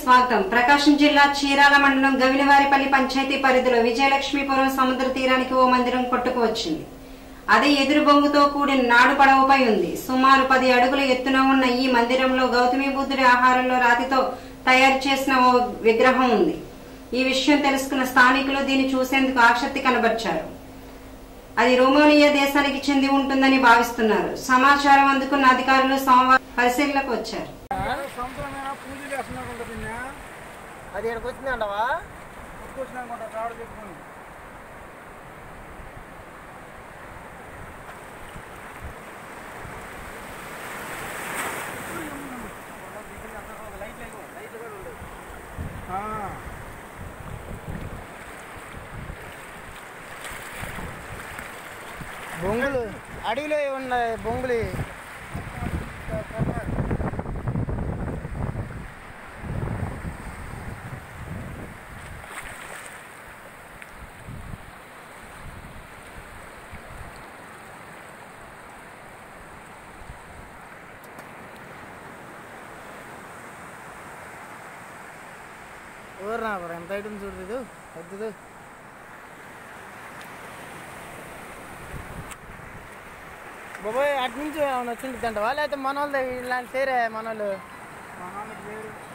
స్వాగతం ప్రకాశం జిల్లా చీరాల మండలం గవినవారిపల్లి పంచాయతీ పరిధిలో విజయలక్ష్మీపురం సముద్ర తీరానికి ఓ మందిరం కొట్టుకు వచ్చింది అది ఎదురు బొంగుతో కూడిన నాడు పడవపై ఉంది సుమారు పది అడుగుల ఎత్తున ఉన్న ఈ మందిరంలో గౌతమి బుద్ధుడి ఆహారంలో రాతితో తయారు చేసిన ఓ విగ్రహం ఉంది ఈ విషయం తెలుసుకున్న స్థానికులు దీన్ని చూసేందుకు ఆసక్తి కనబర్చారు అది రోమోనియా దేశానికి చెంది ఉంటుందని భావిస్తున్నారు సమాచారం అందుకున్న అధికారులు సోమవారం పరిశీలనకు వచ్చారు సంవత్సరమైనా పూజలు చేస్తున్నాకుంటా నిన్న అది ఇక్కడికి వచ్చిందంటవా వచ్చినాకుంటా కాడ చెప్పుకొని ఆ, బొంగులు అడవిలో ఉన్నాయి బొంగులు ఊరు కూడా ఎంత ఐటమ్ చూడదు వద్దు బాబాయ్ అటు నుంచి ఏమైనా వచ్చిందంటవా లేకపోతే మన వాళ్ళు ఇలాంటి సేరే మన వాళ్ళు మా నాన్నకి వేరు